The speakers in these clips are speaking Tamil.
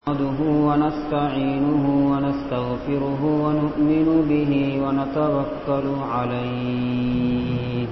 نحمده ونستعينه ونستغفره ونؤمن به ونتوكل عليه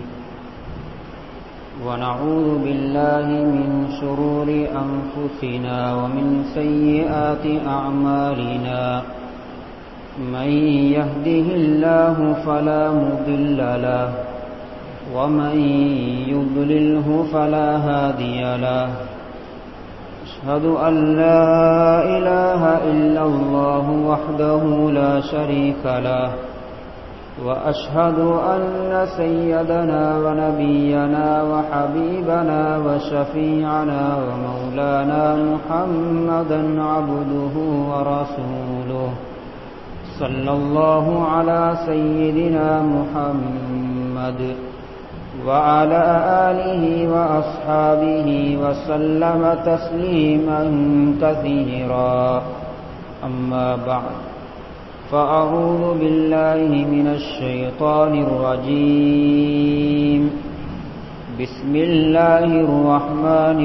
ونعوذ بالله من شرور أنفسنا ومن سيئات أعمالنا من يهده الله فلا مضل له ومن يضلله فلا هادي له أشهد أن لا إله إلا الله وحده لا شريك له وأشهد أن سيدنا ونبينا وحبيبنا وشفيعنا ومولانا محمدا عبده ورسوله صلى الله على سيدنا محمد وعلى آله وأصحابه وسلم تسليما كثيرا أما بعد فأعوذ بالله من الشيطان الرجيم بسم الله الرحمن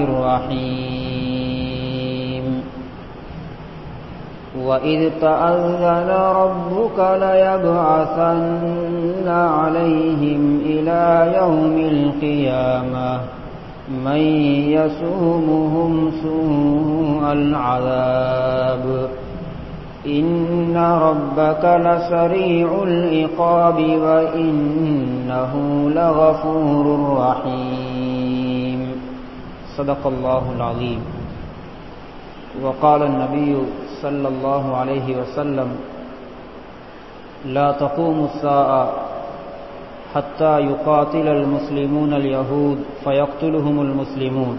الرحيم وإذ تأذن ربك ليبعثن عليهم إلى يوم القيامة من يسومهم سوء العذاب إن ربك لسريع العقاب وإنه لغفور رحيم صدق الله العظيم وقال النبي صلى الله عليه وسلم لا تقوم الساعة حتى يقاتل المسلمون اليهود فيقتلهم المسلمون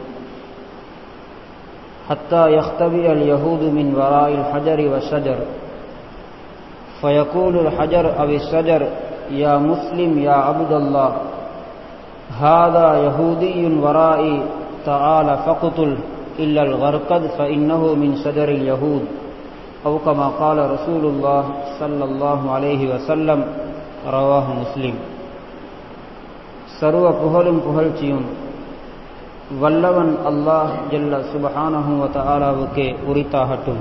حتى يختبئ اليهود من وراء الحجر والشجر فيقول الحجر أو الشجر يا مسلم يا عبد الله هذا يهودي ورائي تعال فاقتل إلا الغرقد فإنه من شجر اليهود أو كما قال رسول الله صلى الله عليه وسلم رواه مسلم சர்வ புகழும் புகழ்ச்சியும் வல்லவன் அல்லாஹ் ஜல்ல சுபஹானஹு வதஆலாவுக்கே உரித்தாகட்டும்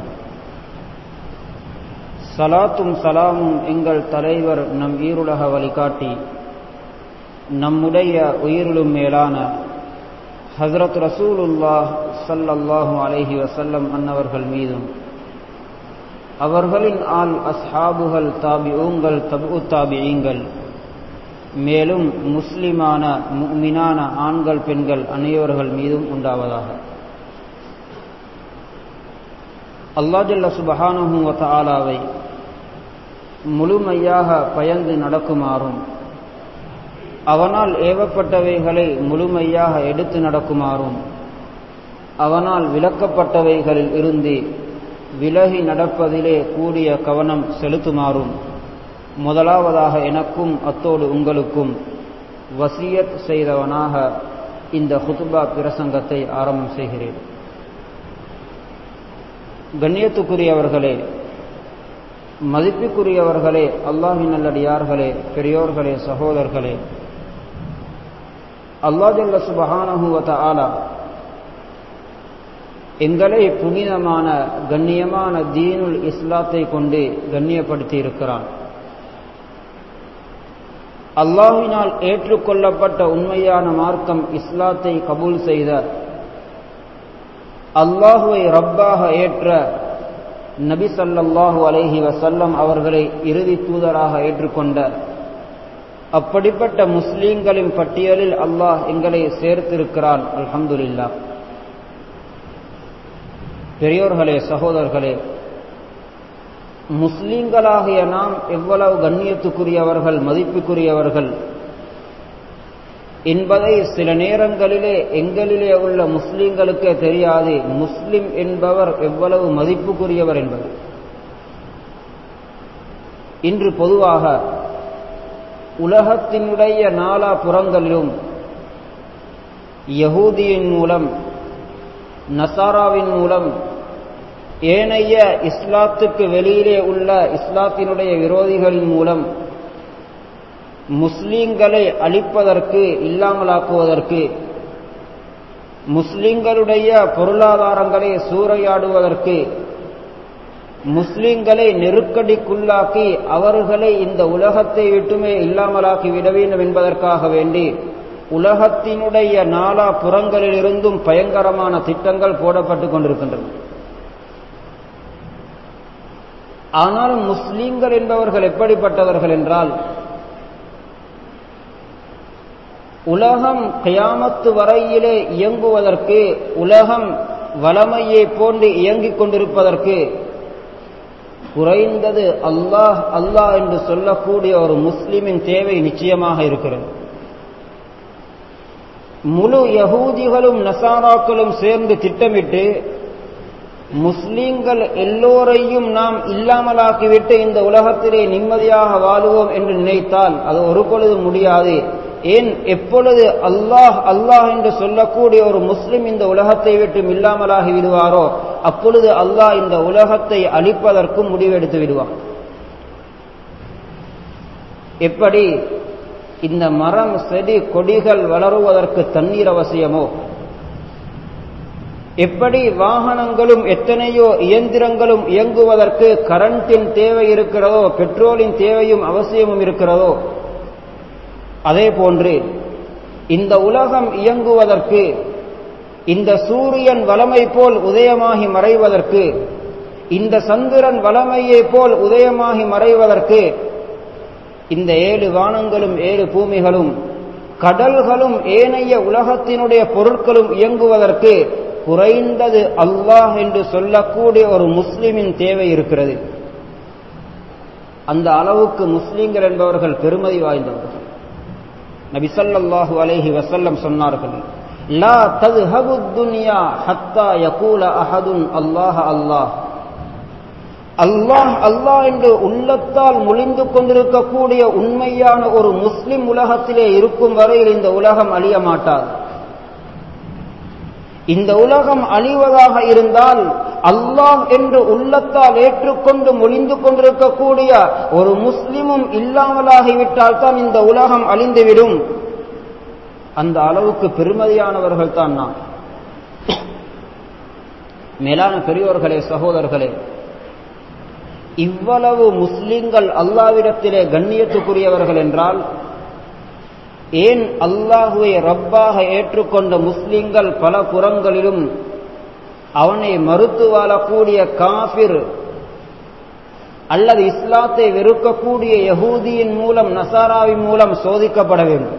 சலாத்தும் சலாமும் எங்கள் தலைவர் நம் ஈருலக வழிகாட்டி நம்முடைய உயிரிலும் மேலான ஹசரத் ரசூலுல்லாஹ் சல்லல்லாஹு அலைஹி வசல்லம் அன்னவர்கள் மீதும் அவர்களின் ஆள் அஸ்ஹாபுகள் தாபிஊங்கள் தபு தாபியீங்கள் மேலும் முஸ்லிமான முக்மினான ஆண்கள் பெண்கள் அனைவர்கள் மீதும் உண்டாவதாக அல்லாஜல்ல சுபஹானஹு வத்தாலாவை முழுமையாக பயந்து நடக்குமாறும் அவனால் ஏவப்பட்டவைகளை முழுமையாக எடுத்து நடக்குமாறும் அவனால் விளக்கப்பட்டவைகளில் இருந்து விலகி நடப்பதிலே கூடிய கவனம் செலுத்துமாறும் முதலாவதாக எனக்கும் அத்தோடு உங்களுக்கும் வசியத் செய்தவனாக இந்த ஹுதுபா பிரசங்கத்தை ஆரம்பம் செய்கிறேன் கண்ணியத்துக்குரியவர்களே மதிப்புக்குரியவர்களே அல்லாஹின் நல்லடியார்களே பெரியோர்களே சகோதரர்களே அல்லாஜல்ல சுபஹானஹுவத ஆலா எங்களை புனிதமான கண்ணியமான தீனுல் இஸ்லாத்தை கொண்டு கண்ணியப்படுத்தி இருக்கிறான் அல்லாஹினால் ஏற்றுக்கொள்ளப்பட்ட உண்மையான மார்க்கம் இஸ்லாத்தை கபூல் செய்த அல்லாஹுவை ரப்பாக ஏற்ற நபி சல்லாஹூ அலஹி வசல்லம் அவர்களை இறுதி தூதராக ஏற்றுக்கொண்ட அப்படிப்பட்ட முஸ்லீம்களின் பட்டியலில் அல்லாஹ் எங்களை சேர்த்திருக்கிறான் அல்ஹம்துல்லா பெரியோர்களே சகோதரர்களே முஸ்லீம்களாகிய நாம் எவ்வளவு கண்ணியத்துக்குரியவர்கள் மதிப்புக்குரியவர்கள் என்பதை சில நேரங்களிலே எங்களிலே உள்ள முஸ்லீம்களுக்கே தெரியாது முஸ்லிம் என்பவர் எவ்வளவு மதிப்புக்குரியவர் என்பது இன்று பொதுவாக உலகத்தினுடைய நாலா புறங்களிலும் யகூதியின் மூலம் நசாராவின் மூலம் ஏனைய இஸ்லாத்துக்கு வெளியிலே உள்ள இஸ்லாத்தினுடைய விரோதிகளின் மூலம் முஸ்லீம்களை அழிப்பதற்கு இல்லாமலாக்குவதற்கு முஸ்லிம்களுடைய பொருளாதாரங்களை சூறையாடுவதற்கு முஸ்லிம்களை நெருக்கடிக்குள்ளாக்கி அவர்களை இந்த உலகத்தை விட்டுமே இல்லாமலாக்கி விட வேண்டும் என்பதற்காக வேண்டி உலகத்தினுடைய நாலா புறங்களிலிருந்தும் பயங்கரமான திட்டங்கள் போடப்பட்டு கொண்டிருக்கின்றன ஆனாலும் முஸ்லீம்கள் என்பவர்கள் எப்படிப்பட்டவர்கள் என்றால் உலகம் கயாமத்து வரையிலே இயங்குவதற்கு உலகம் வளமையை போன்று இயங்கிக் கொண்டிருப்பதற்கு குறைந்தது அல்லாஹ் அல்லாஹ் என்று சொல்லக்கூடிய ஒரு முஸ்லிமின் தேவை நிச்சயமாக இருக்கிறது முழு யகூதிகளும் நசாராக்களும் சேர்ந்து திட்டமிட்டு முஸ்லீம்கள் எல்லோரையும் நாம் இல்லாமலாக்கிவிட்டு இந்த உலகத்திலே நிம்மதியாக வாழுவோம் என்று நினைத்தால் அது ஒரு பொழுது முடியாது ஏன் எப்பொழுது அல்லாஹ் அல்லாஹ் என்று சொல்லக்கூடிய ஒரு முஸ்லிம் இந்த உலகத்தை விட்டு இல்லாமலாகி விடுவாரோ அப்பொழுது அல்லாஹ் இந்த உலகத்தை அழிப்பதற்கும் முடிவெடுத்து விடுவான் எப்படி இந்த மரம் செடி கொடிகள் வளருவதற்கு தண்ணீர் அவசியமோ எப்படி வாகனங்களும் எத்தனையோ இயந்திரங்களும் இயங்குவதற்கு கரண்டின் தேவை இருக்கிறதோ பெட்ரோலின் தேவையும் அவசியமும் இருக்கிறதோ அதே போன்று இந்த உலகம் இயங்குவதற்கு இந்த சூரியன் வளமை போல் உதயமாகி மறைவதற்கு இந்த சந்திரன் வளமையை போல் உதயமாகி மறைவதற்கு இந்த ஏழு வானங்களும் ஏழு பூமிகளும் கடல்களும் ஏனைய உலகத்தினுடைய பொருட்களும் இயங்குவதற்கு குறைந்தது அல்லாஹ் என்று சொல்லக்கூடிய ஒரு முஸ்லிமின் தேவை இருக்கிறது அந்த அளவுக்கு முஸ்லிம்கள் என்பவர்கள் பெருமதி வாய்ந்தவர்கள் நபிசல்லாஹு அலைஹி வசல்லம் சொன்னார்கள் லா ததுஹபு துன்யா ஹத்தா யகூல அஹதுன் அல்லாஹ் அல்லாஹ் அல்லாஹ் அல்லாஹ் என்று உள்ளத்தால் முழிந்து கொண்டிருக்கக்கூடிய உண்மையான ஒரு முஸ்லிம் உலகத்திலே இருக்கும் வரையில் இந்த உலகம் அழிய மாட்டாது இந்த உலகம் அழிவதாக இருந்தால் அல்லாஹ் என்று உள்ளத்தால் ஏற்றுக்கொண்டு மொழிந்து கொண்டிருக்கக்கூடிய ஒரு முஸ்லிமும் இல்லாமலாகிவிட்டால் தான் இந்த உலகம் அழிந்துவிடும் அந்த அளவுக்கு பெருமதியானவர்கள் தான் நாம் மேலான பெரியோர்களே சகோதரர்களே இவ்வளவு முஸ்லிம்கள் அல்லாவிடத்திலே கண்ணியத்துக்குரியவர்கள் என்றால் ஏன் அல்லாஹுவை ரப்பாக ஏற்றுக்கொண்ட முஸ்லிம்கள் பல புறங்களிலும் அவனை மறுத்து வாழக்கூடிய காபிர் அல்லது இஸ்லாத்தை வெறுக்கக்கூடிய யகூதியின் மூலம் நசாராவின் மூலம் சோதிக்கப்பட வேண்டும்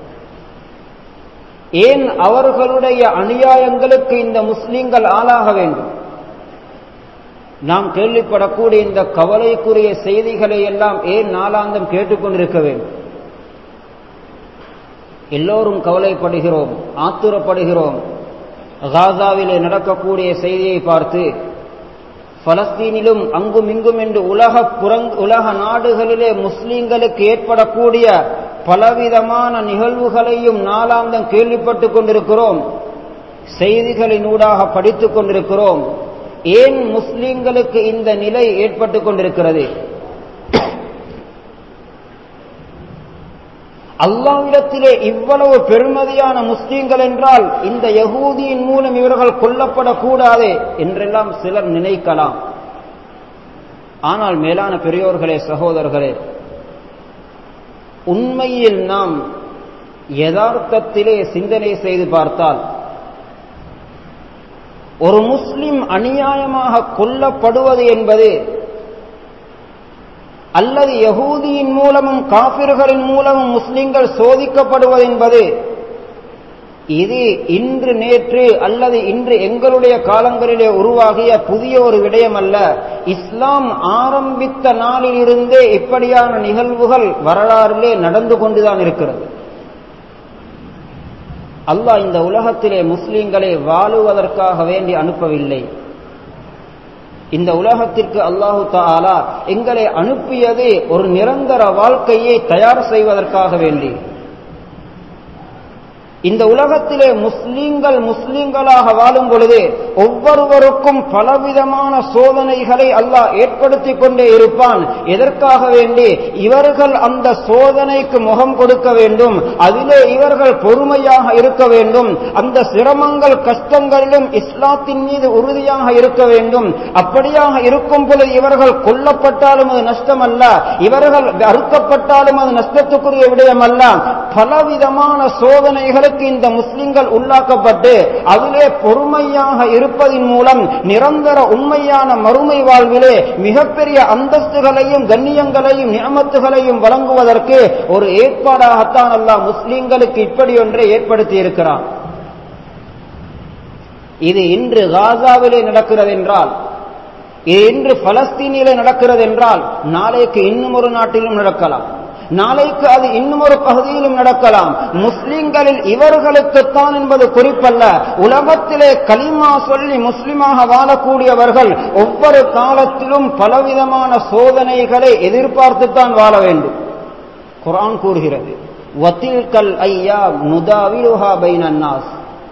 ஏன் அவர்களுடைய அநியாயங்களுக்கு இந்த முஸ்லிம்கள் ஆளாக வேண்டும் நாம் கேள்விப்படக்கூடிய இந்த கவலைக்குரிய செய்திகளை எல்லாம் ஏன் நாளாந்தம் கேட்டுக்கொண்டிருக்க வேண்டும் எல்லோரும் கவலைப்படுகிறோம் ஆத்துரப்படுகிறோம் காசாவிலே நடக்கக்கூடிய செய்தியை பார்த்து பலஸ்தீனிலும் அங்கும் இங்கும் என்று உலக புறங் உலக நாடுகளிலே முஸ்லீம்களுக்கு ஏற்படக்கூடிய பலவிதமான நிகழ்வுகளையும் நாளாந்தம் கேள்விப்பட்டுக் கொண்டிருக்கிறோம் செய்திகளினூடாக படித்துக் கொண்டிருக்கிறோம் ஏன் முஸ்லீம்களுக்கு இந்த நிலை ஏற்பட்டுக் கொண்டிருக்கிறது அல்லாவிடத்திலே இவ்வளவு பெருமதியான முஸ்லீம்கள் என்றால் இந்த யகூதியின் மூலம் இவர்கள் கொல்லப்படக்கூடாது என்றெல்லாம் சிலர் நினைக்கலாம் ஆனால் மேலான பெரியோர்களே சகோதரர்களே உண்மையில் நாம் யதார்த்தத்திலே சிந்தனை செய்து பார்த்தால் ஒரு முஸ்லிம் அநியாயமாக கொல்லப்படுவது என்பது அல்லது யகூதியின் மூலமும் காபிர்களின் மூலமும் முஸ்லிம்கள் சோதிக்கப்படுவது என்பது இது இன்று நேற்று அல்லது இன்று எங்களுடைய காலங்களிலே உருவாகிய புதிய ஒரு விடயம் அல்ல இஸ்லாம் ஆரம்பித்த நாளிலிருந்தே இப்படியான நிகழ்வுகள் வரலாறிலே நடந்து கொண்டுதான் இருக்கிறது அல்லாஹ் இந்த உலகத்திலே முஸ்லிம்களை வாழுவதற்காக வேண்டி அனுப்பவில்லை இந்த உலகத்திற்கு அல்லாஹு தாலா எங்களை அனுப்பியது ஒரு நிரந்தர வாழ்க்கையை தயார் செய்வதற்காக வேண்டி இந்த உலகத்திலே முஸ்லிம்கள் முஸ்லிம்களாக வாழும் பொழுது ஒவ்வொருவருக்கும் பலவிதமான சோதனைகளை அல்லாஹ் ஏற்படுத்தி கொண்டே இருப்பான் எதற்காக வேண்டி இவர்கள் அந்த சோதனைக்கு முகம் கொடுக்க வேண்டும் அதிலே இவர்கள் பொறுமையாக இருக்க வேண்டும் அந்த சிரமங்கள் கஷ்டங்களிலும் இஸ்லாத்தின் மீது உறுதியாக இருக்க வேண்டும் அப்படியாக இருக்கும் பொழுது இவர்கள் கொல்லப்பட்டாலும் அது நஷ்டம் அல்ல இவர்கள் அறுக்கப்பட்டாலும் அது நஷ்டத்துக்குரிய விடயம் அல்ல பலவிதமான சோதனைகளுக்கு இந்த முஸ்லிம்கள் உள்ளாக்கப்பட்டு அதிலே பொறுமையாக இருப்பதின் மூலம் நிரந்தர உண்மையான மறுமை வாழ்விலே மிகப்பெரிய அந்தஸ்துகளையும் கண்ணியங்களையும் நியமத்துகளையும் வழங்குவதற்கு ஒரு ஏற்பாடாகத்தான் அல்லாஹ் முஸ்லிம்களுக்கு இப்படி ஒன்றை ஏற்படுத்தி இருக்கிறான் இது இன்று காசாவிலே நடக்கிறது என்றால் இது இன்று பலஸ்தீனிலே நடக்கிறது என்றால் நாளைக்கு இன்னும் ஒரு நாட்டிலும் நடக்கலாம் நாளைக்கு அது இன்னும் ஒரு பகுதியிலும் நடக்கலாம் முஸ்லிம்களில் இவர்களுக்குத்தான் என்பது குறிப்பல்ல உலகத்திலே கலிமா சொல்லி முஸ்லிமாக வாழக்கூடியவர்கள் ஒவ்வொரு காலத்திலும் பலவிதமான சோதனைகளை எதிர்பார்த்துத்தான் வாழ வேண்டும் குரான் கூறுகிறது வத்தில்கல் ஐயா நுதாவிலுஹா பைனன்னாஸ்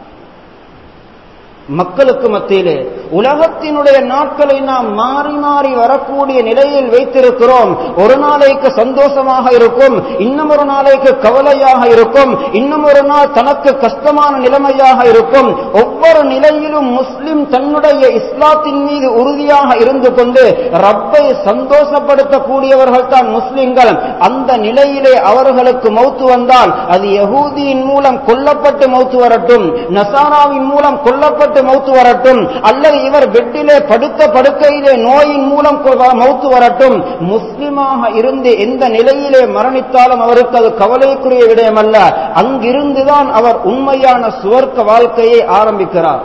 மக்களுக்கு மத்தியிலே உலகத்தினுடைய நாட்களை நாம் மாறி மாறி வரக்கூடிய நிலையில் வைத்திருக்கிறோம் ஒரு நாளைக்கு சந்தோஷமாக இருக்கும் இன்னும் ஒரு நாளைக்கு கவலையாக இருக்கும் இன்னும் ஒரு நாள் தனக்கு கஷ்டமான நிலைமையாக இருக்கும் ஒவ்வொரு நிலையிலும் முஸ்லிம் தன்னுடைய இஸ்லாத்தின் மீது உறுதியாக இருந்து கொண்டு ரப்பை சந்தோஷப்படுத்தக்கூடியவர்கள் தான் முஸ்லிம்கள் அந்த நிலையிலே அவர்களுக்கு மௌத்து வந்தால் அது யகூதியின் மூலம் கொல்லப்பட்டு மௌத்து வரட்டும் நசாராவின் மூலம் கொல்லப்பட்டு மௌத்து வரட்டும் அல்லது இவர் பெட்டிலே படுத்த படுக்கையிலே நோயின் மூலம் மௌத்து வரட்டும் முஸ்லிமாக இருந்து எந்த நிலையிலே மரணித்தாலும் அவருக்கு அது கவலைக்குரிய விடயம் அல்ல அங்கிருந்துதான் அவர் உண்மையான சுவர்க்க வாழ்க்கையை ஆரம்பிக்கிறார்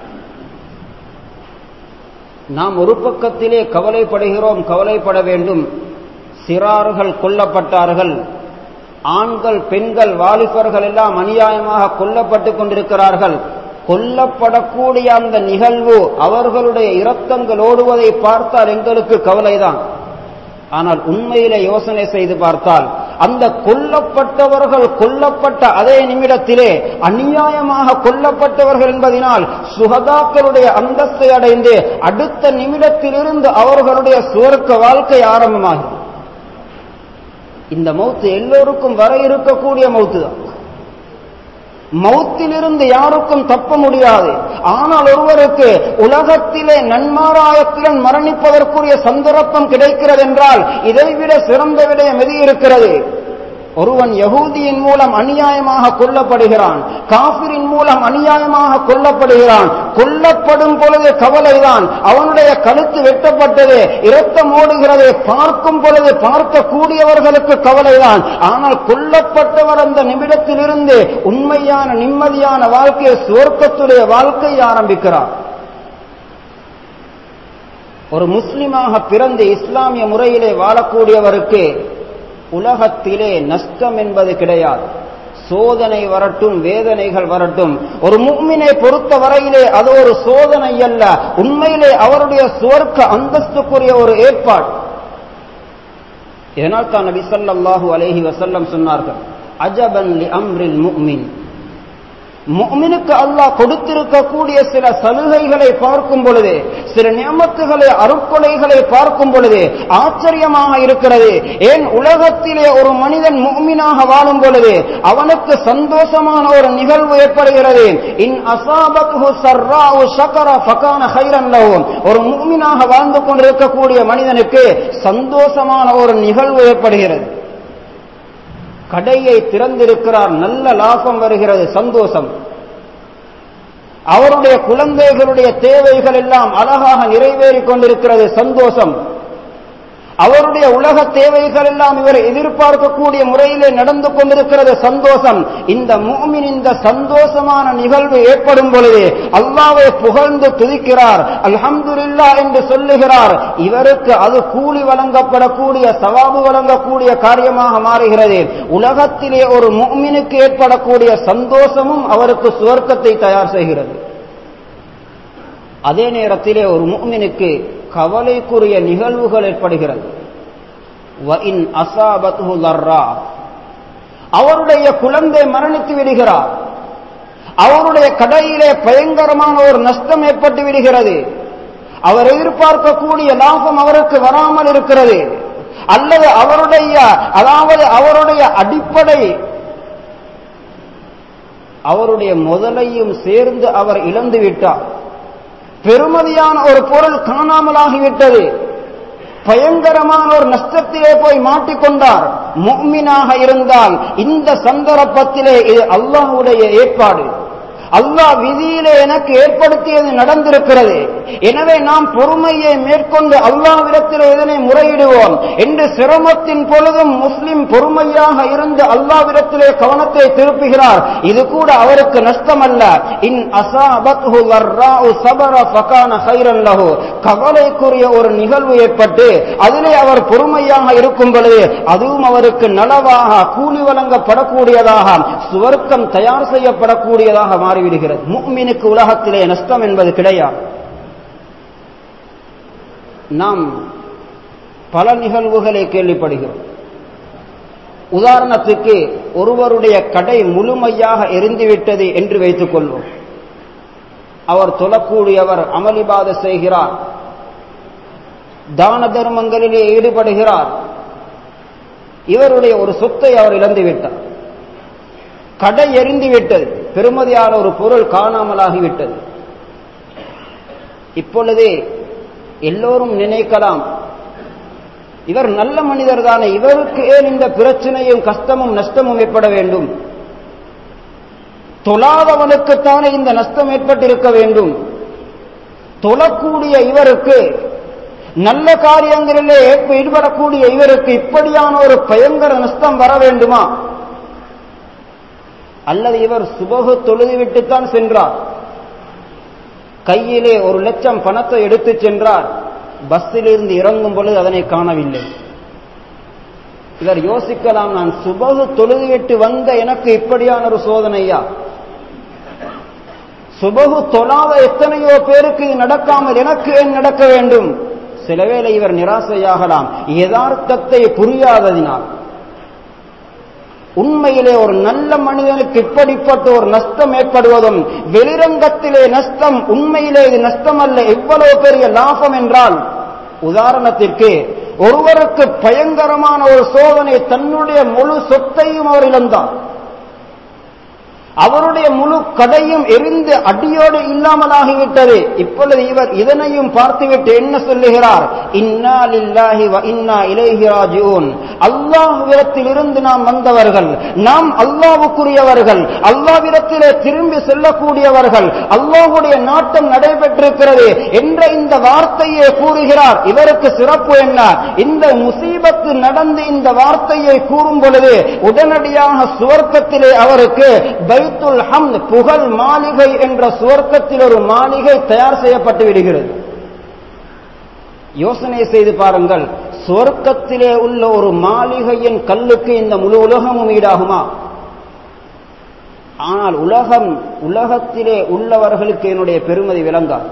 நாம் ஒரு பக்கத்திலே கவலைப்படுகிறோம் கவலைப்பட வேண்டும் சிறார்கள் கொல்லப்பட்டார்கள் ஆண்கள் பெண்கள் வாலிபர்கள் எல்லாம் அநியாயமாக கொல்லப்பட்டுக் கொண்டிருக்கிறார்கள் கொல்லப்படக்கூடிய அந்த நிகழ்வு அவர்களுடைய இரத்தங்கள் ஓடுவதை பார்த்தால் எங்களுக்கு கவலைதான் ஆனால் உண்மையிலே யோசனை செய்து பார்த்தால் அந்த கொல்லப்பட்டவர்கள் கொல்லப்பட்ட அதே நிமிடத்திலே அநியாயமாக கொல்லப்பட்டவர்கள் என்பதனால் சுகதாக்களுடைய அந்தஸ்தை அடைந்து அடுத்த நிமிடத்திலிருந்து அவர்களுடைய சுவர்க்க வாழ்க்கை ஆரம்பமாகும் இந்த மௌத்து எல்லோருக்கும் வர இருக்கக்கூடிய மௌத்து தான் மௌத்திலிருந்து யாருக்கும் தப்ப முடியாது ஆனால் ஒருவருக்கு உலகத்திலே நன்மாராயத்துடன் மரணிப்பதற்குரிய சந்தர்ப்பம் கிடைக்கிறது என்றால் இதைவிட சிறந்த விடயம் எது இருக்கிறது ஒருவன் யகூதியின் மூலம் அநியாயமாக கொல்லப்படுகிறான் காபிரின் மூலம் அநியாயமாக கொல்லப்படுகிறான் கொல்லப்படும் பொழுது கவலைதான் அவனுடைய கழுத்து வெட்டப்பட்டது இரத்தம் ஓடுகிறது பார்க்கும் பொழுது பார்க்கக்கூடியவர்களுக்கு கவலைதான் ஆனால் கொல்லப்பட்டவர் அந்த நிமிடத்திலிருந்து உண்மையான நிம்மதியான வாழ்க்கையை சுவர்க்கத்துடைய வாழ்க்கையை ஆரம்பிக்கிறார் ஒரு முஸ்லிமாக பிறந்து இஸ்லாமிய முறையிலே வாழக்கூடியவருக்கு உலகத்திலே நஷ்டம் என்பது கிடையாது சோதனை வரட்டும் வேதனைகள் வரட்டும் ஒரு முக்மினை பொறுத்த வரையிலே அது ஒரு சோதனை அல்ல உண்மையிலே அவருடைய சுவர்க்க அந்தஸ்துக்குரிய ஒரு ஏற்பாடு இதனால் தான் நபி ஸல்லல்லாஹு அலைஹி வஸல்லம் சொன்னார்கள் அஜபன் லி அம்ரில் முஃமின் முஃமினுக்கு அல்லாஹ் கொடுத்திருக்கக்கூடிய சில சலுகைகளை பார்க்கும் பொழுது சில நியமத்துகளை அருட்கொலைகளை பார்க்கும் பொழுது ஆச்சரியமாக இருக்கிறது ஏன் உலகத்திலே ஒரு மனிதன் முஃமினாக வாழும் பொழுது அவனுக்கு சந்தோஷமான ஒரு நிகழ்வு ஏற்படுகிறது இன் அசாபத்ஹு சர்ராஉ ஷகர ஃபகான ஹைரன் லஹு ஒரு முஃமினாக வாழ்ந்து கொண்டிருக்கக்கூடிய மனிதனுக்கு சந்தோஷமான ஒரு நிகழ்வு ஏற்படுகிறது கடையை திறந்திருக்கிறார் நல்ல லாபம் வருகிறது சந்தோஷம் அவருடைய குழந்தைகளுடைய தேவைகள் எல்லாம் அழகாக நிறைவேறிக் கொண்டிருக்கிறது சந்தோஷம் அவருடைய உலக தேவைகள் எல்லாம் இவர் எதிர்பார்க்கக்கூடிய முறையிலே நடந்து கொண்டிருக்கிறது சந்தோஷம் இந்த மூமின் இந்த சந்தோஷமான நிகழ்வு ஏற்படும் பொழுது அல்லாவை புகழ்ந்து துதிக்கிறார் அல்ஹம்துலில்லா என்று சொல்லுகிறார் இவருக்கு அது கூலி வழங்கப்படக்கூடிய சவாபு வழங்கக்கூடிய காரியமாக மாறுகிறது உலகத்திலே ஒரு மூமினுக்கு ஏற்படக்கூடிய சந்தோஷமும் அவருக்கு சுவர்க்கத்தை தயார் செய்கிறது அதே நேரத்திலே ஒரு மூமினுக்கு கவலைக்குரிய நிகழ்வுகள் ஏற்படுகிறது அவருடைய குழந்தை மரணித்து விடுகிறார் அவருடைய கடையிலே பயங்கரமான ஒரு நஷ்டம் ஏற்பட்டு விடுகிறது அவர் எதிர்பார்க்கக்கூடிய லாபம் அவருக்கு வராமல் இருக்கிறது அல்லது அவருடைய அதாவது அவருடைய அடிப்படை அவருடைய முதலையும் சேர்ந்து அவர் இழந்து விட்டார் பெருமதியான ஒரு பொருள் காணாமலாகிவிட்டது பயங்கரமான ஒரு நஷ்டத்திலே போய் மாட்டிக்கொண்டார் முக்மினாக இருந்தால் இந்த சந்தர்ப்பத்திலே இது அல்லாஹுடைய ஏற்பாடு அல்லாஹ் விதியிலே எனக்கு ஏற்படுத்தியது நடந்திருக்கிறது எனவே நாம் பொறுமையை மேற்கொண்டு அல்லாவிடத்தில் இதனை முறையிடுவோம் என்று சிரமத்தின் பொழுதும் முஸ்லிம் பொறுமையாக இருந்து அல்லாவிடத்திலே கவனத்தை திருப்புகிறார் இது கூட அவருக்கு நஷ்டம் அல்ல இன் அசாபத்ஹு வர்ராஉ சபர ஃபகான ஹைரன் லஹு கவலைக்குரிய ஒரு நிகழ்வு ஏற்பட்டு அதிலே அவர் பொறுமையாக இருக்கும் பொழுது அதுவும் அவருக்கு நலவாக கூலி வழங்கப்படக்கூடியதாக சுவர்க்கம் தயார் செய்யப்படக்கூடியதாக மாறிவிடுகிறது முக்மினுக்கு உலகத்திலே நஷ்டம் என்பது கிடையாது நாம் பல நிகழ்வுகளை கேள்விப்படுகிறோம் உதாரணத்துக்கு ஒருவருடைய கடை முழுமையாக எரிந்துவிட்டது என்று வைத்துக் கொள்வோம் அவர் தொழக்கூடியவர் அமளிபாத செய்கிறார் தான தர்மங்களிலே ஈடுபடுகிறார் இவருடைய ஒரு சொத்தை அவர் இழந்துவிட்டார் கடை எரிந்து விட்டது பெருமதியான ஒரு பொருள் காணாமலாகிவிட்டது இப்பொழுதே எல்லோரும் நினைக்கலாம் இவர் நல்ல மனிதர் தானே இவருக்கு ஏன் இந்த பிரச்சனையும் கஷ்டமும் நஷ்டமும் ஏற்பட வேண்டும் தொழாதவனுக்குத்தானே இந்த நஷ்டம் ஏற்பட்டிருக்க வேண்டும் தொழக்கூடிய இவருக்கு நல்ல காரியங்களிலே ஈடுபடக்கூடிய இவருக்கு இப்படியான ஒரு பயங்கர நஷ்டம் வர வேண்டுமா அல்லது இவர் சுபகு தொழுதுவிட்டுத்தான் சென்றார் கையிலே ஒரு லட்சம் பணத்தை எடுத்து சென்றார் பஸ்ஸிலிருந்து இறங்கும் பொழுது அதனை காணவில்லை இவர் யோசிக்கலாம் நான் சுபகு தொழுதுவிட்டு வந்த எனக்கு இப்படியான ஒரு சோதனையா சுபகு தொழாத எத்தனையோ பேருக்கு இது நடக்காமல் எனக்கு ஏன் நடக்க வேண்டும் சிலவேளை இவர் நிராசையாகலாம் யதார்த்தத்தை புரியாததினால் உண்மையிலே ஒரு நல்ல மனிதனுக்கு இப்படிப்பட்ட ஒரு நஷ்டம் ஏற்படுவதும் வெளிரங்கத்திலே நஷ்டம் உண்மையிலே இது நஷ்டம் அல்ல எவ்வளவு பெரிய லாபம் என்றால் உதாரணத்திற்கு ஒருவருக்கு பயங்கரமான ஒரு சோதனை தன்னுடைய முழு சொத்தையும் அவர் இழந்தார் அவருடைய முழு கடையும் எரிந்து அடியோடு இல்லாமலாகிவிட்டது இப்பொழுது இவர் இதனையும் பார்த்துவிட்டு என்ன சொல்லுகிறார் இன்னா லில்லாஹி வ இன்னா இலைஹி ராஜிஊன் அல்லாஹ்விடத்தில் இருந்து நாம் வந்தவர்கள் நாம் அல்லாஹ்வுக்குரியவர்கள் அல்லாஹ்விடத்திலே திரும்பி செல்லக்கூடியவர்கள் அல்லாஹ்வுடைய நாட்டம் நடைபெற்றிருக்கிறது என்ற இந்த வார்த்தையை கூறுகிறார் இவருக்கு சிறப்பு என்ன இந்த முசீபத்து நடந்து இந்த வார்த்தையை கூறும் பொழுது உடனடியாக சுவர்க்கத்திலே அவருக்கு பைத்துல் ஹம்த் புகழ் மாளிகை என்ற சுவர்க்கத்தில் ஒரு மாளிகை தயார் செய்யப்பட்டு விடுகிறது யோசனை செய்து பாருங்கள் சுவர்க்கத்திலே உள்ள ஒரு மாளிகையின் கல்லுக்கு இந்த முழு உலகமும் ஈடாகுமா ஆனால் உலகம் உலகத்திலே உள்ளவர்களுக்கு என்னுடைய பெருமதி விளங்காது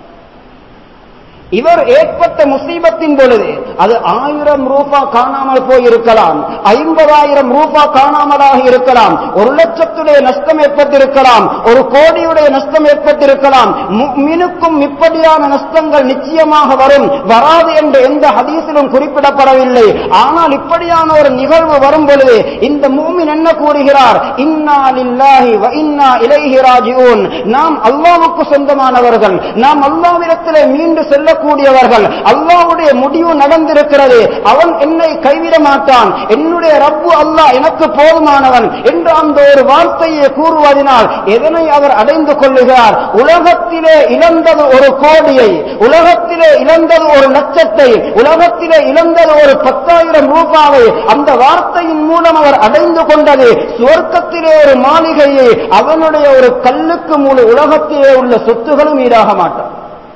இவர் ஏற்பட்ட முசீபத்தின் பொழுது அது ஆயிரம் ரூபா காணாமல் போயிருக்கலாம் ஐம்பதாயிரம் ரூபா காணாமலாக இருக்கலாம் ஒரு லட்சத்துடைய நஷ்டம் ஏற்பட்டிருக்கலாம் ஒரு கோடியுடைய நஷ்டம் ஏற்பட்டிருக்கலாம் மினுக்கும் இப்படியான நஷ்டங்கள் நிச்சயமாக வரும் வராது என்று எந்த ஹதீஸிலும் குறிப்பிடப்படவில்லை ஆனால் இப்படியான ஒரு நிகழ்வு வரும் பொழுது இந்த மூமின் என்ன கூறுகிறார் இன்னா லில்லாஹி வ இன்னா இலைஹி ராஜிஊன் நாம் அல்லாஹ்வுக்கு சொந்தமானவர்கள் நாம் அல்லாஹ்விடத்திலே மீண்டு செல்ல கூடியவர்கள் அல்லாவுடைய முடிவு நடந்திருக்கிறது அவன் என்னை கைவிட மாட்டான் என்னுடைய ரப்பு அல்லாஹ் எனக்கு போதுமானவன் என்று அந்த ஒரு வார்த்தையை கூறுவதனால் எதனை அவர் அடைந்து கொள்ளுகிறார் உலகத்திலே இழந்தது ஒரு கோடியை உலகத்திலே இழந்தது ஒரு லட்சத்தை உலகத்திலே இழந்தது ஒரு பத்தாயிரம் ரூபாவை அந்த வார்த்தையின் மூலம் அவர் அடைந்து கொண்டது சுவர்க்கத்திலே ஒரு மாளிகையை அவனுடைய ஒரு கல்லுக்கு முழு உலகத்திலே உள்ள சொத்துகளும் ஈடாக மாட்டான்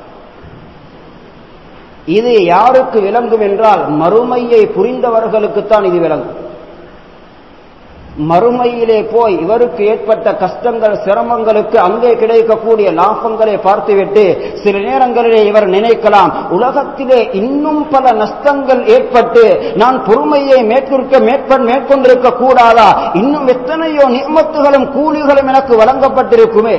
இது யாருக்கு விளங்கும் என்றால் மறுமையை புரிந்தவர்களுக்குத்தான் இது விளங்கும் மறுமையிலே போய் இவருக்கு ஏற்பட்ட கஷ்டங்கள் சிரமங்களுக்கு அங்கே கிடைக்கக்கூடிய லாபங்களை பார்த்துவிட்டு சில நேரங்களிலே இவர் நினைக்கலாம் உலகத்திலே இன்னும் பல நஷ்டங்கள் ஏற்பட்டு நான் பொறுமையை மேற்கொடுக்க மேற்கொண்டிருக்க கூடாதா இன்னும் எத்தனையோ நியமத்துகளும் கூலிகளும் எனக்கு வழங்கப்பட்டிருக்குமே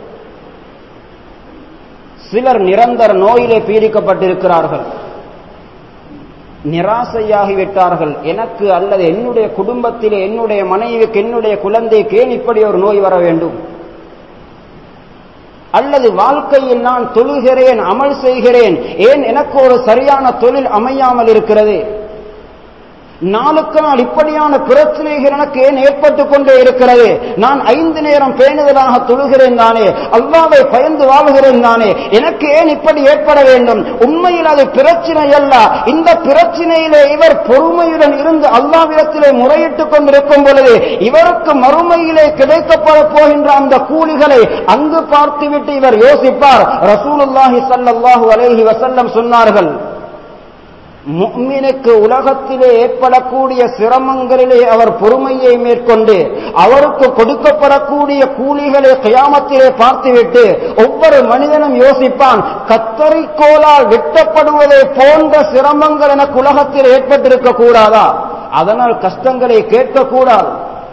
சிலர் நிரந்தர நோயிலே பீடிக்கப்பட்டிருக்கிறார்கள் நிராசையாகிவிட்டார்கள் எனக்கு அல்லது என்னுடைய குடும்பத்திலே என்னுடைய மனைவிக்கு என்னுடைய குழந்தைக்கு ஏன் இப்படி ஒரு நோய் வர வேண்டும் அல்லது வாழ்க்கையில் நான் தொழுகிறேன் அமல் செய்கிறேன் ஏன் எனக்கு ஒரு சரியான தொழில் அமையாமல் இருக்கிறது நாளுக்கு நாள் இப்படியான பிரச்சனைகள் எனக்கு ஏன் ஏற்பட்டுக் கொண்டே இருக்கிறது நான் ஐந்து நேரம் பேணுதலாக தொழுகிறேன் தானே அல்லாவை பயந்து வாழ்கிறேன் தானே எனக்கு ஏன் இப்படி ஏற்பட வேண்டும் உண்மையில் அது பிரச்சனை அல்ல இந்த பிரச்சனையிலே இவர் பொறுமையுடன் இருந்து அல்லாவிடத்திலே முறையிட்டுக் கொண்டிருக்கும் பொழுது இவருக்கு மறுமையிலே கிடைக்கப்பட போகின்ற அந்த கூலிகளை அங்கு பார்த்துவிட்டு இவர் யோசிப்பார் ரசூலுல்லாஹி சல்லாஹூ அலைஹி வசல்லம் சொன்னார்கள் முக்மினுக்கு உலகத்திலே ஏற்படக்கூடிய சிரமங்களிலே அவர் பொறுமையை மேற்கொண்டு அவருக்கு கொடுக்கப்படக்கூடிய கூலிகளை கயாமத்திலே பார்த்துவிட்டு ஒவ்வொரு மனிதனும் யோசிப்பான் கத்தரிக்கோளால் வெட்டப்படுவதை போன்ற சிரமங்கள் எனக்கு உலகத்தில் ஏற்பட்டிருக்க கூடாதா அதனால் கஷ்டங்களை கேட்கக்கூடாது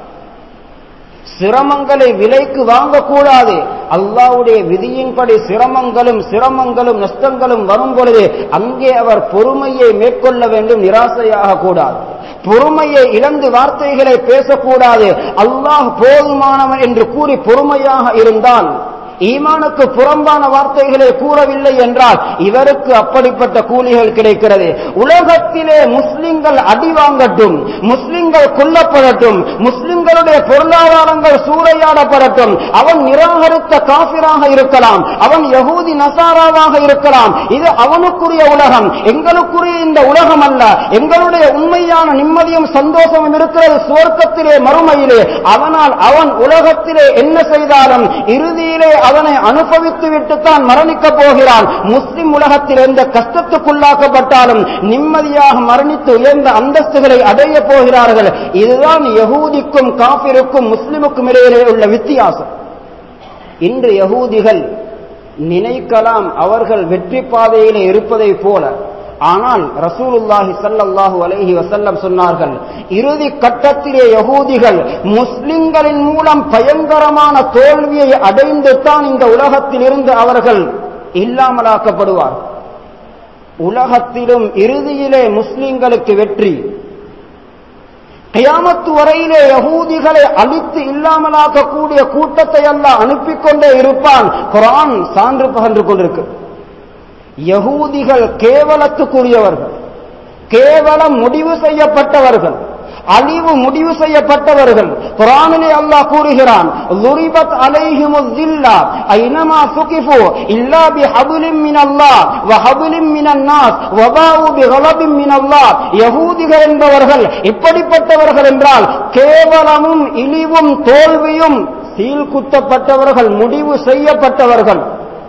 சிரமங்களை விலைக்கு வாங்கக்கூடாது அல்லாவுடைய விதியின்படி சிரமங்களும் சிரமங்களும் நஷ்டங்களும் வரும் பொழுது அங்கே அவர் பொறுமையை மேற்கொள்ள வேண்டும் நிராசையாக கூடாது பொறுமையை இழந்து வார்த்தைகளை பேசக்கூடாது அல்லாஹ் போதுமானவன் என்று கூறி பொறுமையாக இருந்தால் ஈமானுக்கு புறம்பான வார்த்தைகளை கூறவில்லை என்றால் இவருக்கு அப்படிப்பட்ட கூலிகள் கிடைக்கிறது உலகத்திலே முஸ்லிம்கள் அடி வாங்கட்டும் முஸ்லிம்கள் கொல்லப்படட்டும் முஸ்லிம்களுடைய பொருளாதாரங்கள் சூறையாடப்படட்டும் அவன் நிராகரித்த காபிராக இருக்கலாம் அவன் யகூதி நசாராவாக இருக்கலாம் இது அவனுக்குரிய உலகம் எங்களுக்குரிய இந்த உலகம் அல்ல எங்களுடைய உண்மையான நிம்மதியும் சந்தோஷமும் இருக்கிறது சுவர்க்கத்திலே மறுமையிலே அதனால் அவன் உலகத்திலே என்ன செய்தாலும் இறுதியிலே அவனை அனுபவித்து விட்டுத்தான் மரணிக்கப் போகிறான் முஸ்லிம் உலகத்தில் எந்த கஷ்டத்துக்குள்ளாக்கப்பட்டாலும் நிம்மதியாக மரணித்து உயர்ந்த அந்தஸ்துகளை அடைய போகிறார்கள் இதுதான் யகூதிக்கும் காபிருக்கும் முஸ்லிமுக்கும் இடையிலே உள்ள வித்தியாசம் இன்று யகூதிகள் நினைக்கலாம் அவர்கள் வெற்றி பாதையிலே இருப்பதை போல ஆனால் ரசூலுல்லாஹி சல்லல்லாஹு அலைஹி வசல்லம் சொன்னார்கள் இறுதி கட்டத்திலே யகூதிகள் முஸ்லிம்களின் மூலம் பயங்கரமான தோல்வியை அடைந்து தான் இந்த உலகத்தில் இருந்து அவர்கள் இல்லாமலாக்கப்படுவார் உலகத்திலும் இறுதியிலே முஸ்லிம்களுக்கு வெற்றி கியாமத்து வரையிலே யகூதிகளை அழித்து இல்லாமலாக்கக்கூடிய கூட்டத்தை எல்லாம் அனுப்பிக் கொண்டே இருப்பான் குரான் சான்று பகன்று கொண்டிருக்கு யகூதிகள் கேவலத்துக்குரியவர்கள் கேவலம் முடிவு செய்யப்பட்டவர்கள் அழிவு முடிவு செய்யப்பட்டவர்கள் குரானிலே அல்லாஹ் கூறுகிறான் லுரிபத் அலைஹிமு ஸில்லா ஐனமா சுகிஃபு இல்லா பிஹப்லின் மினல்லாஹ் வ ஹப்லின் மினன் நாஸ் வ பாஉ பிகலபின் மினல்லாஹ் யகூதிகள் என்பவர்கள் இப்படிப்பட்டவர்கள் என்றால் கேவலமும் இழிவும் தோல்வியும் சீல்குத்தப்பட்டவர்கள் முடிவு செய்யப்பட்டவர்கள்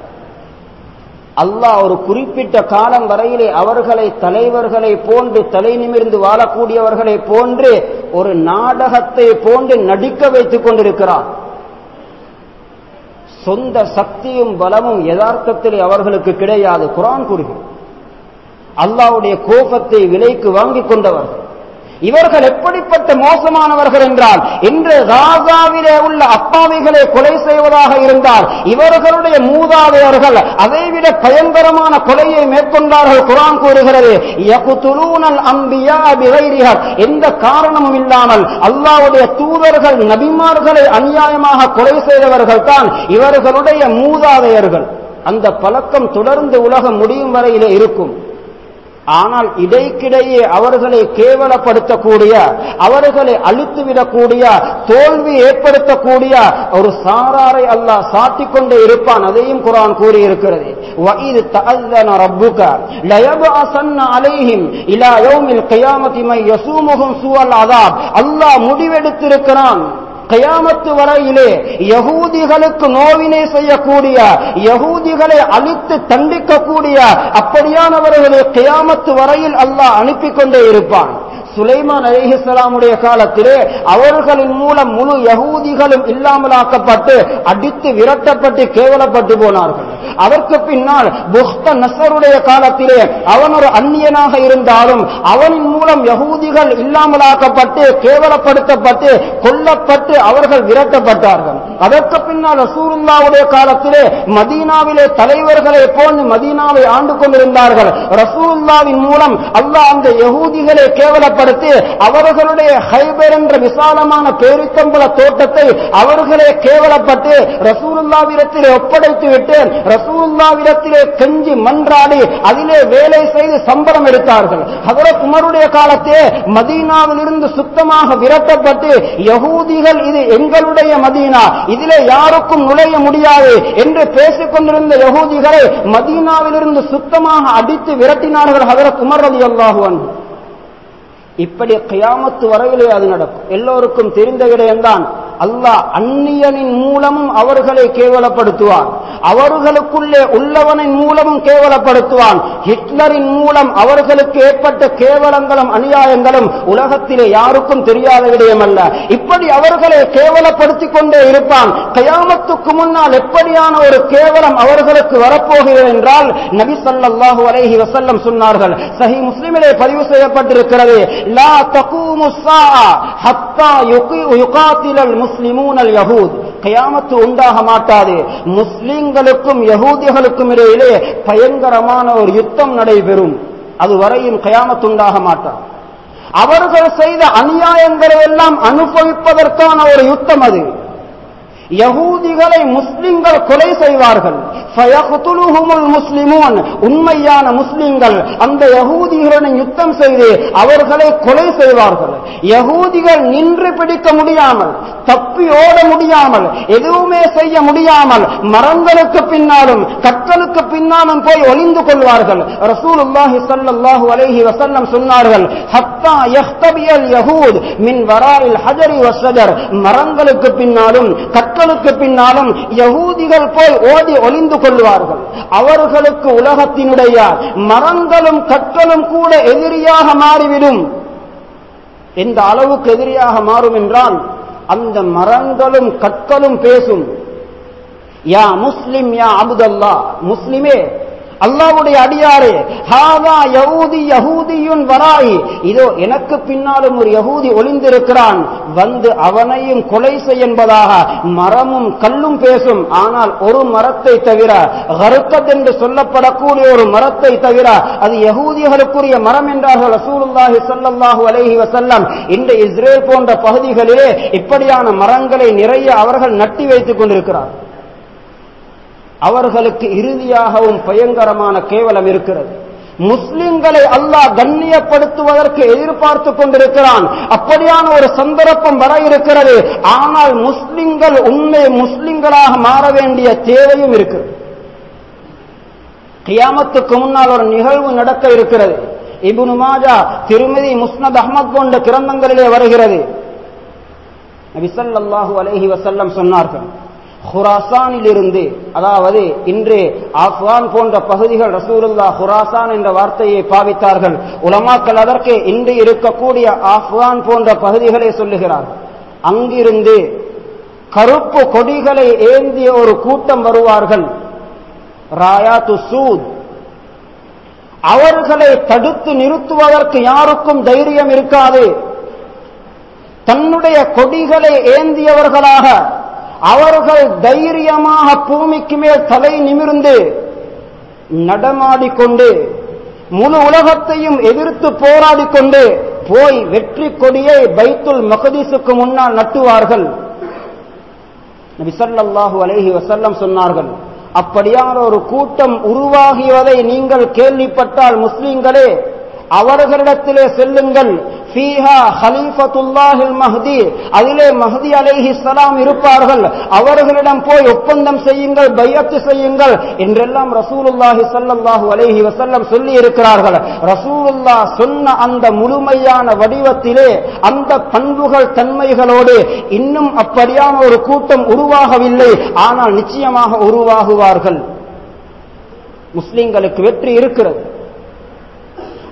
அல்லாஹ் ஒரு குறிப்பிட்ட காலம் வரையிலே அவர்களை தலைவர்களை போன்று தலை நிமிர்ந்து வாழக்கூடியவர்களை போன்று ஒரு நாடகத்தை போன்று நடிக்க வைத்துக் கொண்டிருக்கிறார் சொந்த சக்தியும் பலமும் யதார்த்தத்திலே அவர்களுக்கு கிடையாது குரான் கூறுகிறது அல்லாவுடைய கோபத்தை விலைக்கு வாங்கிக் கொண்டவர்கள் இவர்கள் எப்படிப்பட்ட மோசமானவர்கள் என்றால் இன்று ராஜாவிலே உள்ள அப்பாவிகளை கொலை செய்வதாக இருந்தால் இவர்களுடைய மூதாதையர்கள் அதைவிட பயங்கரமான கொலையை மேற்கொண்டார்கள் குரான் கூறுகிறது யகுதுலூனல் அம்பியா பிகைரிஹர் எந்த காரணமும் இல்லாமல் அல்லாஹ்வுடைய தூதர்கள் நபிமார்களை அநியாயமாக கொலை செய்தவர்கள் தான் இவர்களுடைய மூதாதையர்கள் அந்த பழக்கம் தொடர்ந்து உலகம் முடியும் வரையிலே இருக்கும் ஆனால் இடைக்கிடையே அவர்களை கேவலப்படுத்தக்கூடிய அவர்களை அழித்துவிடக்கூடிய தோல்வி ஏற்படுத்தக்கூடிய ஒரு சாராரை அல்லாஹ் சாட்டிக் கொண்டே இருப்பான் அதையும் குரான் கூறியிருக்கிறது வஇது தஅذன ரப்புக லயபஅசன்ன அலைஹிம் இலா யௌமில் கியாமத்தி மை யசூமுஹும் சூஅல் அதாப் அல்லாஹ் முடிவெடுத்திருக்கிறான் கயாமத்து வரையிலே யகூதிகளுக்கு நோவினை செய்யக்கூடிய யகூதிகளை அழித்து தண்டிக்கக்கூடிய அப்படியானவர்களை கயாமத்து வரையில் அல்லாஹ் அனுப்பி கொண்டே இருப்பான் சுலைமான் அலிஹிஸ்லாமுடைய காலத்திலே அவர்களின் மூலம் முழு யகூதிகளும் இல்லாமலாக்கப்பட்டு அடித்து விரட்டப்பட்டு கேவலப்பட்டு போனார்கள் அதற்கு பின்னால் புஷ்த நசருடைய காலத்திலே அவன் ஒரு அந்நியனாக இருந்தாலும் அவனின் மூலம் யகூதிகள் இல்லாமலாக்கப்பட்டு கேவலப்படுத்தப்பட்டு கொல்லப்பட்டு அவர்கள் விரட்டப்பட்டார்கள் அதற்கு பின்னால் ரசூலுல்லாவுடைய காலத்திலே மதீனாவிலே தலைவர்களை போன்று மதீனாவை ஆண்டு கொண்டிருந்தார்கள் ரசூலுல்லாவின் மூலம் அல்லாஹ் அந்த யகூதிகளை கேவலப்படுத்தி அவர்களுடைய ஹைபர் என்ற விசாலமான பேரித்தம்பல தோட்டத்தை அவர்களே கேவலப்பட்டு ரசூலுல்லாவிடத்திலே ஒப்படைத்து விட்டு ரசூலுல்லாவிடத்திலே கெஞ்சி மன்றாடி அதிலே வேலை செய்து சம்பளம் எடுத்தார்கள் ஹதரத் உமருடைய காலத்தே மதீனாவிலிருந்து சுத்தமாக விரட்டப்பட்டு யகூதிகள் இது எங்களுடைய மதீனா இதிலே யாருக்கும் நுழைய முடியாது என்று பேசிக் கொண்டிருந்த யகூதிகளை மதீனாவிலிருந்து சுத்தமாக அடித்து விரட்டினார்கள் ஹதரத் உமர் ரதி அல்லாஹுவன் இப்படி கியாமத்து வரையிலே அது நடக்கும் எல்லோருக்கும் தெரிந்த விடயம்தான் அல்லாஹ் அந்நியனின் மூலமும் அவர்களை கேவலப்படுத்துவான் அவர்களுக்குள்ளே உள்ளவனின் மூலமும் கேவலப்படுத்துவான் ஹிட்லரின் மூலம் அவர்களுக்கு ஏற்பட்ட கேவலங்களும் அநியாயங்களும் உலகத்திலே யாருக்கும் தெரியாத விடயமல்ல இப்படி அவர்களை கேவலப்படுத்திக் கொண்டே இருப்பான் கயாமத்துக்கு முன்னால் எப்படியான ஒரு கேவலம் அவர்களுக்கு வரப்போகிறது என்றால் நபி ஸல்லல்லாஹு அலைஹி வஸல்லம் சொன்னார்கள் சஹி முஸ்லிமிலே பதிவு செய்யப்பட்டிருக்கிறது லா தகூமு ஸாஅ ஹத்தா யுகாத்திலல் முஸ்லிமூனல் யஹூத் கயாமத்து உண்டாக மாட்டாது முஸ்லிம்களுக்கும் யகூதிகளுக்கும் இடையிலே பயங்கரமான ஒரு யுத்தம் நடைபெறும் அதுவரையும் கயாமத்து உண்டாக மாட்டார் அவர்கள் செய்த அநியாயங்களை எல்லாம் அனுபவிப்பதற்கான ஒரு யுத்தம் அது யகூதிகளை முஸ்லிம்கள் கொலை செய்வார்கள் முஸ்லிமோன் உண்மையான முஸ்லிம்கள் அந்த யகூதிகளுடன் யுத்தம் செய்து அவர்களை கொலை செய்வார்கள் யகூதிகள் நின்று பிடிக்க முடியாமல் தப்பி ஓட முடியாமல் எதுவுமே செய்ய முடியாமல் மரங்களுக்கு பின்னாலும் கற்களுக்கு பின்னாலும் போய் ஒளிந்து கொள்வார்கள் ரசூலுல்லாஹி ஸல்லல்லாஹு அலைஹி வஸல்லம் சொன்னார்கள் ஹத்தா யஹ்தபியல் யஹூத் மின் வராயில் ஹஜரி வஸஜர் மரங்களுக்கு பின்னாலும் கற்களுக்கு பின்னாலும் யகூதிகள் போய் ஓடி ஒளிந்து கொள்வார்கள் அவர்களுக்கு உலகத்தினுடைய மரங்களும் கற்களும் கூட எதிரியாக மாறிவிடும் எந்த அளவுக்கு எதிரியாக மாறும் என்றால் அந்த மரங்களும் கற்களும் பேசும் யா முஸ்லிம் யா அபுதல்லா முஸ்லிமே அல்லாவுடைய அடியாரே ஹாதா யஹூதி யஹூதியுன் வராயி இதோ எனக்கு பின்னாலும் ஒரு யஹூதி ஒளிந்திருக்கிறான் வந்து அவனையும் கொலை செய் என்பதாக மரமும் கல்லும் பேசும் ஆனால் ஒரு மரத்தை தவிர கருக்கத் என்று சொல்லப்படக்கூடிய ஒரு மரத்தை தவிர அது யகூதிகளுக்குரிய மரம் என்றார்கள் ரசூலுல்லாஹி ஸல்லல்லாஹு அலைஹி வஸல்லம் இந்த இஸ்ரேல் போன்ற பகுதிகளிலே இப்படியான மரங்களை நிறைய அவர்கள் நட்டி வைத்துக் கொண்டிருக்கிறார்கள் அவர்களுக்கு இறுதியாகவும் பயங்கரமான கேவலம் இருக்கிறது முஸ்லிம்களை அல்லாஹ் கண்ணியப்படுத்துவதற்கு எதிர்பார்த்து கொண்டிருக்கிறான் அப்படியான ஒரு சந்தர்ப்பம் வர இருக்கிறது ஆனால் முஸ்லிம்கள் உண்மை முஸ்லிம்களாக மாற வேண்டிய தேவையும் இருக்கிறது கியாமத்துக்கு முன்னால் ஒரு நிகழ்வு நடக்க இருக்கிறது இபுனு மாஜா திருமதி முஸ்னத் அஹமத் போன்ற கிரந்தங்களிலே வருகிறது நபிசல்லாஹு அலைஹி வசல்லம் சொன்னார்கள் ஹுராசானில் இருந்து அதாவது இன்று ஆப்கான் போன்ற பகுதிகள் ரசூலுல்லா ஹுராசான் என்ற வார்த்தையை பாவித்தார்கள் உலமாக்கள் அதற்கு இன்று இருக்கக்கூடிய ஆப்கான் போன்ற பகுதிகளை சொல்லுகிறார்கள் அங்கிருந்து கருப்பு கொடிகளை ஏந்திய ஒரு கூட்டம் வருவார்கள் ராயாத்து சூத் அவர்களை தடுத்து நிறுத்துவதற்கு யாருக்கும் தைரியம் இருக்காது தன்னுடைய கொடிகளை ஏந்தியவர்களாக அவர்கள் தைரியமாக பூமிக்கு மேல் தலை நிமிர்ந்து நடமாடிக்கொண்டு முழு உலகத்தையும் எதிர்த்து போராடிக்கொண்டு போய் வெற்றி கொடியை பைத்துல் மகதீசுக்கு முன்னால் நட்டுவார்கள் நபிசல்லாஹூ அலைஹி வசல்லம் சொன்னார்கள் அப்படியான ஒரு கூட்டம் உருவாகியதை நீங்கள் கேள்விப்பட்டால் முஸ்லீம்களே அவர்களிடத்திலே செல்லுங்கள் ஃபீஹா ஹலீஃபத்துல்லாஹில் மஹ்தி அதிலே மஹ்தி அலைஹி சலாம் இருப்பார்கள் அவர்களிடம் போய் ஒப்பந்தம் செய்யுங்கள் பையத்து செய்யுங்கள் என்றெல்லாம் ரசூலுல்லாஹி ஸல்லல்லாஹு அலைஹி வஸல்லம் சொல்லி இருக்கிறார்கள் ரசூலுல்லாஹ் சொன்ன அந்த முழுமையான வடிவத்திலே அந்த பண்புகள் தன்மைகளோடு இன்னும் அப்படியான ஒரு கூட்டம் உருவாகவில்லை ஆனால் நிச்சயமாக உருவாகுவார்கள் முஸ்லிம்களுக்கு வெற்றி இருக்கிறது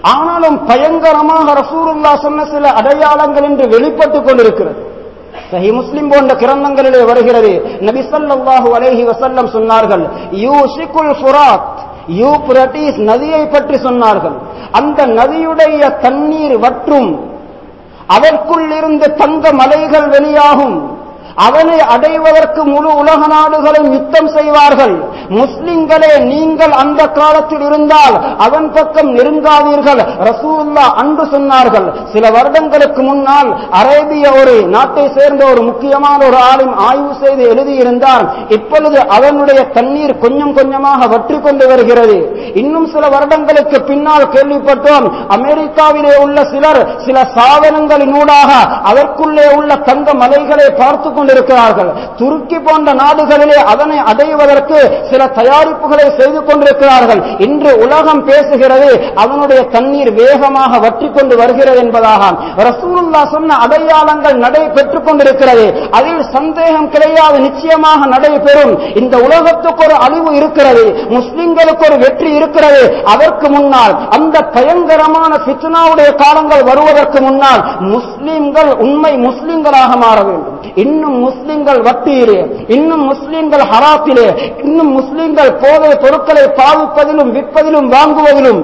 ஆனாலும் பயங்கரமாக ரசூலுல்லா சொன்ன சில அடையாளங்கள் என்று வெளிப்பட்டுக் கொண்டிருக்கிறது சஹி முஸ்லிம் போன்ற கிரந்தங்களிலே வருகிறது நபி ஸல்லல்லாஹு அலைஹி வஸல்லம் சொன்னார்கள் யூசிகுல் ஃபுராத் யூப்ரட்டிஸ் நதியை பற்றி சொன்னார்கள் அந்த நதியுடைய தண்ணீர் வற்றும் அதற்குள் இருந்து தங்க மலைகள் வெளியாகும் அவனை அடைவதற்கு முழு உலக நாடுகளும் யுத்தம் செய்வார்கள் முஸ்லிம்களே நீங்கள் அந்த காலத்தில் இருந்தால் அவன் பக்கம் நெருங்காதீர்கள் ரசூல்லா அன்று சொன்னார்கள் சில வருடங்களுக்கு முன்னால் அரேபிய ஒரு நாட்டை சேர்ந்த ஒரு முக்கியமான ஒரு ஆளும் ஆய்வு செய்து எழுதியிருந்தார் இப்பொழுது அவனுடைய தண்ணீர் கொஞ்சம் கொஞ்சமாக வற்றி கொண்டு வருகிறது இன்னும் சில வருடங்களுக்கு பின்னால் கேள்விப்பட்டோம் அமெரிக்காவிலே உள்ள சிலர் சில சாதனங்களினூடாக அதற்குள்ளே உள்ள தங்க மலைகளை பார்த்து கொண்டிருக்கிறார்கள் துருக்கி போன்ற நாடுகளிலே அதனை அடைவதற்கு சில தயாரிப்புகளை செய்து கொண்டிருக்கிறார்கள் இன்று உலகம் பேசுகிறது அதனுடைய தண்ணீர் வேகமாக வற்றி கொண்டு வருகிறது என்பதாக ரசூலுல்லா சொன்ன அடையாளங்கள் நடைபெற்றுக் கொண்டிருக்கிறது அதில் சந்தேகம் கிடையாது நிச்சயமாக நடைபெறும் இந்த உலகத்துக்கு ஒரு அழிவு இருக்கிறது முஸ்லிம்களுக்கு ஒரு வெற்றி இருக்கிறது அதற்கு முன்னால் அந்த பயங்கரமான ஃபித்னாவுடைய காலங்கள் வருவதற்கு முன்னால் முஸ்லிம்கள் உண்மை முஸ்லிம்களாக மாற வேண்டும் இன்னும் முஸ்லிம்கள் வட்டியிலே இன்னும் முஸ்லிம்கள் ஹராத்திலே இன்னும் முஸ்லிம்கள் போதை பொருட்களை பாவிப்பதிலும் விற்பதிலும் வாங்குவதிலும்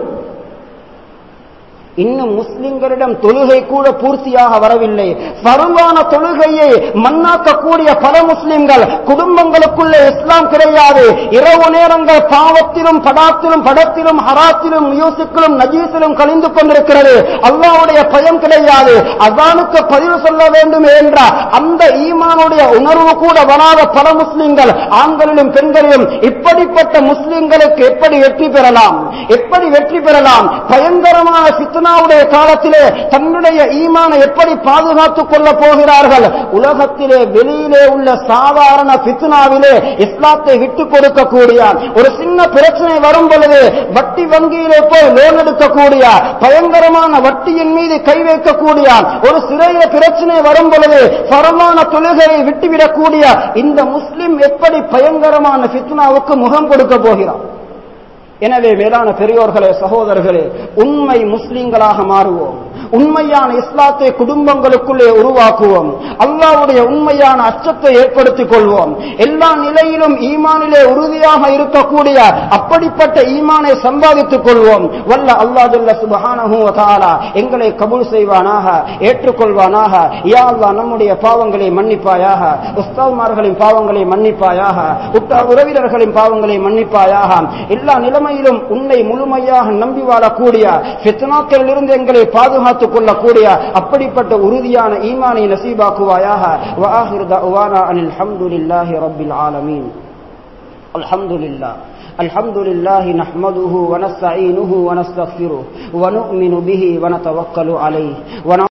இன்னும் முஸ்லிம்களிடம் தொழுகை கூட பூர்த்தியாக வரவில்லை பருவான தொழுகையை மண்ணாக்கக்கூடிய பல முஸ்லிம்கள் குடும்பங்களுக்குள்ளே இஸ்லாம் கிடையாது இரவு நேரங்கள் பாவத்திலும் படாத்திலும் படத்திலும் ஹராத்திலும் மியூசிக்கிலும் நஜீசிலும் கழிந்து கொண்டிருக்கிறது அல்லாவுடைய பயம் கிடையாது அதானுக்கு பதிவு சொல்ல வேண்டும் என்ற அந்த ஈமானுடைய உணர்வு கூட வராத பல முஸ்லிம்கள் ஆண்களிலும் பெண்களிலும் இப்படிப்பட்ட முஸ்லிம்களுக்கு எப்படி வெற்றி பெறலாம் எப்படி வெற்றி பெறலாம் பயங்கரமான சித்தனாவுடைய காலத்திலே தன்னுடைய ஈமானை எப்படி பாதுகாத்துக் கொள்ளப் போகிறார்கள் உலகத்திலே வெளியிலே உள்ள சாதாரண பித்னாவிலே இஸ்லாத்தை விட்டுக் கொடுக்கக்கூடிய ஒரு சின்ன பிரச்சனை வரும் பொழுது வட்டி வங்கியிலே போய் லோன் எடுக்கக்கூடிய பயங்கரமான வட்டியின் மீது கை வைக்கக்கூடிய ஒரு சிறைய பிரச்சனை வரும் பொழுது பரமான தொழுகையை விட்டுவிடக்கூடிய இந்த முஸ்லிம் எப்படி பயங்கரமான பித்னாவுக்கு முகம் கொடுக்க போகிறார் எனவே மேலான பெரியோர்களே சகோதரர்களே உண்மை முஸ்லிம்களாக மாறுவோம் உண்மையான இஸ்லாத்தை குடும்பங்களுக்குள்ளே உருவாக்குவோம் அல்லாவுடைய உண்மையான அச்சத்தை ஏற்படுத்திக் கொள்வோம் எல்லா நிலையிலும் ஈமானிலே உறுதியாக இருக்கக்கூடிய அப்படிப்பட்ட ஈமானை சம்பாதித்துக் கொள்வோம் வல்ல அல்லா ஜல்ல சுபஹானஹு வதஆலா எங்களை கபூல் செய்வானாக ஏற்றுக்கொள்வானாக யா அல்லாஹ் நம்முடைய பாவங்களை மன்னிப்பாயாக உஸ்தாவ்மார்களின் பாவங்களை மன்னிப்பாயாக உற்றார் உறவினர்களின் பாவங்களை மன்னிப்பாயாக எல்லா நிலைமையிலும் உன்னை முழுமையாக நம்பி வாழக்கூடிய ஃபித்னாக்களிலிருந்து எங்களை பாதுகாத்துக் கொள்ளக்கூடிய அப்படிப்பட்ட உறுதியான ஈமானை நசீபாக்குவாயாக வஆஹிரு தஅவானா அனில் ஹம்துலில்லாஹி ரப்பில் ஆலமீன் الحمد لله الحمد لله نحمده ونستعينه ونستغفره ونؤمن به ونتوكل عليه